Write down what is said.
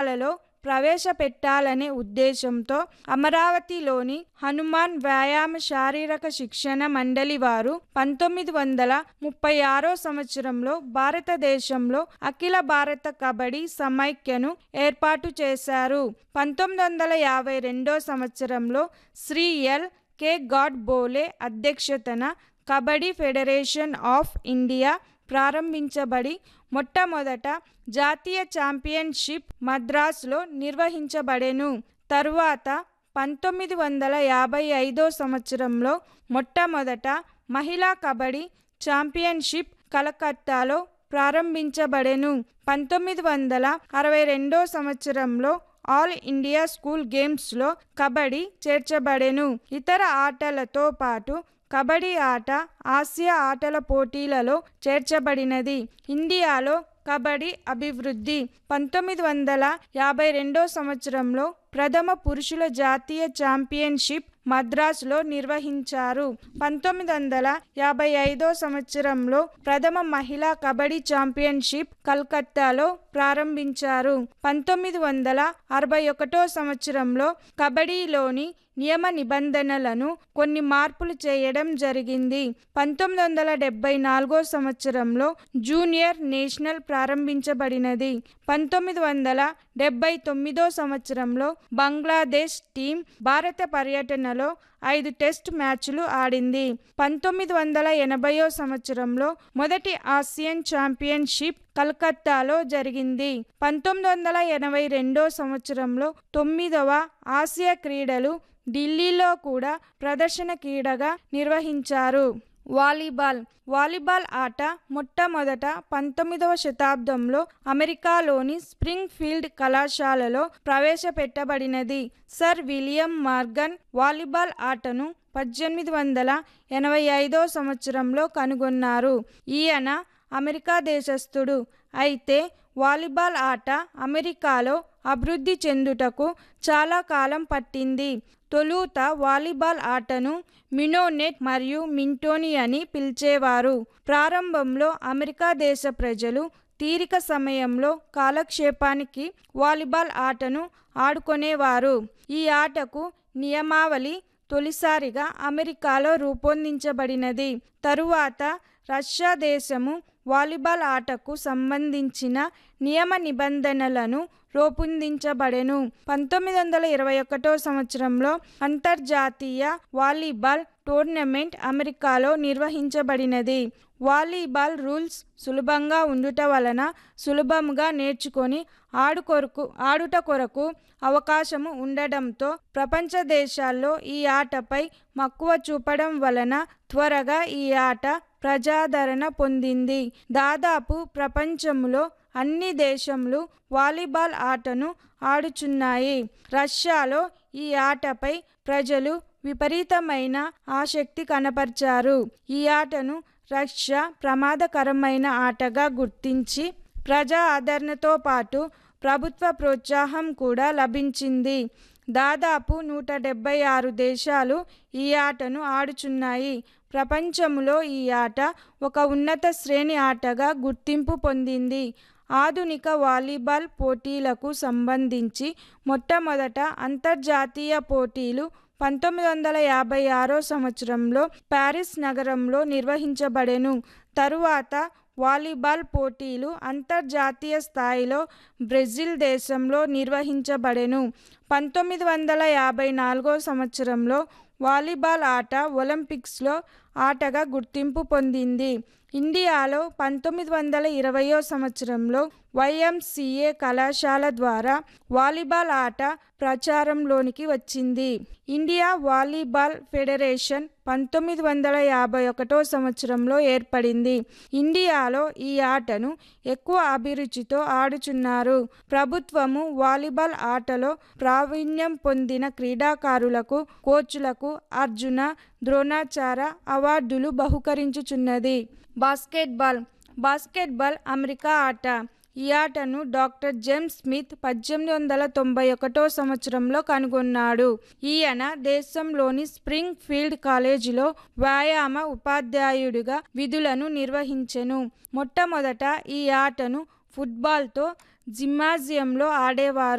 పాఠశాలలో ప్రవేశపెట్టాలనే ఉద్దేశంతో అమరావతిలోని హనుమాన్ వ్యాయామ శారీరక శిక్షణ మండలి వారు పంతొమ్మిది వందల ముప్పై ఆరో సంవత్సరంలో భారతదేశంలో అఖిల భారత కబడ్డీ సమైక్యను ఏర్పాటు చేశారు పంతొమ్మిది వందల యాభై రెండో సంవత్సరంలో Shri L K Godbole అధ్యక్షతన కబడ్డీ ఫెడరేషన్ ఆఫ్ ఇండియా ప్రారంభించబడి మొట్టమొదట జాతీయ ఛాంపియన్షిప్ మద్రాసులో నిర్వహించబడెను తరువాత పంతొమ్మిది వందల యాభై ఐదో సంవత్సరంలో మొట్టమొదట మహిళా కబడ్డీ ఛాంపియన్షిప్ కలకత్తాలో ప్రారంభించబడెను పంతొమ్మిది వందల అరవై రెండో సంవత్సరంలో ఆల్ ఇండియా స్కూల్ గేమ్స్లో కబడ్డీ చేర్చబడెను ఇతర ఆటలతో పాటు కబడ్డీ ఆట ఆసియా ఆటల పోటీలలో చేర్చబడినది ఇండియాలో కబడ్డీ అభివృద్ధి పంతొమ్మిది వందల యాభై రెండో సంవత్సరంలో ప్రథమ పురుషుల జాతీయ ఛాంపియన్షిప్ మద్రాసులో నిర్వహించారు పంతొమ్మిది వందల యాభై ఐదో సంవత్సరంలో ప్రథమ మహిళా కబడ్డీ ఛాంపియన్షిప్ కల్కత్తాలో ప్రారంభించారు పంతొమ్మిది వందల అరవై ఒకటో సంవత్సరంలో కబడ్డీలోని నియమ నిబంధనలను కొన్ని మార్పులు చేయడం జరిగింది పంతొమ్మిది వందల డెబ్బై నాలుగో సంవత్సరంలో జూనియర్ నేషనల్ ప్రారంభించబడినది పంతొమ్మిది వందల డెబ్బై తొమ్మిదో సంవత్సరంలో బంగ్లాదేశ్ టీం భారత పర్యటనలో ఐదు టెస్ట్ మ్యాచ్లు ఆడింది పంతొమ్మిది వందల ఎనభైయో సంవత్సరంలో మొదటి ఆసియన్ ఛాంపియన్షిప్ కలకత్తాలో జరిగింది పంతొమ్మిది వందల ఎనభై రెండో సంవత్సరంలో తొమ్మిదవ ఆసియా క్రీడలు ఢిల్లీలో కూడా ప్రదర్శన క్రీడగా నిర్వహించారు వాలీబాల్ వాలీబాల్ ఆట మొట్టమొదట పంతొమ్మిదవ శతాబ్దంలో అమెరికాలోని స్ప్రింగ్ ఫీల్డ్ కళాశాలలో ప్రవేశపెట్టబడినది సర్ విలియం మార్గన్ వాలీబాల్ ఆటను పద్దెనిమిది వందల ఎనభై ఐదో సంవత్సరంలో కనుగొన్నారు ఈయన అమెరికా దేశస్థుడు అయితే వాలీబాల్ ఆట అమెరికాలో అభివృద్ధి చెందుటకు చాలా కాలం పట్టింది తొలుత వాలీబాల్ ఆటను మినోనెట్ మరియు మింటోని అని పిలిచేవారు ప్రారంభంలో అమెరికా దేశ ప్రజలు తీరిక సమయంలో కాలక్షేపానికి వాలీబాల్ ఆటను ఆడుకునేవారు ఈ ఆటకు నియమావళి తొలిసారిగా అమెరికాలో రూపొందించబడినది తరువాత రష్యా దేశము వాలీబాల్ ఆటకు సంబంధించిన నియమ నిబంధనలను రూపొందించబడెను పంతొమ్మిది వందల ఇరవై ఒకటో సంవత్సరంలో అంతర్జాతీయ వాలీబాల్ టోర్నమెంట్ అమెరికాలో నిర్వహించబడినది వాలీబాల్ రూల్స్ సులభంగా ఉండుట వలన సులభంగా నేర్చుకొని ఆడు కొరకు ఆడుట కొరకు అవకాశము ఉండడంతో ప్రపంచ దేశాల్లో ఈ ఆటపై మక్కువ చూపడం వలన త్వరగా ఈ ఆట ప్రజాదరణ పొందింది దాదాపు ప్రపంచంలో అన్ని దేశములు వాలీబాల్ ఆటను ఆడుచున్నాయి రష్యాలో ఈ ఆటపై ప్రజలు విపరీతమైన ఆసక్తి కనపరిచారు ఈ ఆటను రష్యా ప్రమాదకరమైన ఆటగా గుర్తించి ప్రజా ఆదరణతో పాటు ప్రభుత్వ ప్రోత్సాహం కూడా లభించింది దాదాపు నూట డెబ్బై ఆరు దేశాలు ఈ ఆటను ఆడుచున్నాయి ప్రపంచంలో ఈ ఆట ఒక ఉన్నత శ్రేణి ఆటగా గుర్తింపు పొందింది ఆధునిక వాలీబాల్ పోటీలకు సంబంధించి మొట్టమొదట అంతర్జాతీయ పోటీలు పంతొమ్మిది వందల యాభై ఆరో సంవత్సరంలో ప్యారిస్ నగరంలో నిర్వహించబడెను తరువాత వాలీబాల్ పోటీలు అంతర్జాతీయ స్థాయిలో బ్రెజిల్ దేశంలో నిర్వహించబడెను పంతొమ్మిది వందల యాభై నాలుగో సంవత్సరంలో వాలీబాల్ ఆట ఒలింపిక్స్లో ఆటగా గుర్తింపు పొందింది ఇండియాలో పంతొమ్మిది వందల ఇరవయో సంవత్సరంలో వైఎంసిఏ కళాశాల ద్వారా వాలీబాల్ ఆట ప్రచారంలోనికి వచ్చింది ఇండియా వాలీబాల్ ఫెడరేషన్ పంతొమ్మిది వందల యాభై ఒకటో సంవత్సరంలో ఏర్పడింది ఇండియాలో ఈ ఆటను ఎక్కువ అభిరుచితో ఆడుచున్నారు ప్రభుత్వము వాలీబాల్ ఆటలో ప్రావీణ్యం పొందిన క్రీడాకారులకు కోచ్లకు అర్జున ద్రోణాచార అవార్డులు బహుకరించుచున్నది బాస్కెట్బాల్ బాస్కెట్బాల్ అమెరికా ఆట ఈ ఆటను డాక్టర్ జేమ్స్ స్మిత్ పద్దెనిమిది వందల తొంభై ఒకటో సంవత్సరంలో కనుగొన్నాడు ఈయన దేశంలోని స్ప్రింగ్ ఫీల్డ్ కాలేజీలో వ్యాయామ ఉపాధ్యాయుడిగా విధులను నిర్వహించెను మొట్టమొదట ఈ ఆటను ఫుట్బాల్తో జిమ్నాజియంలో ఆడేవారు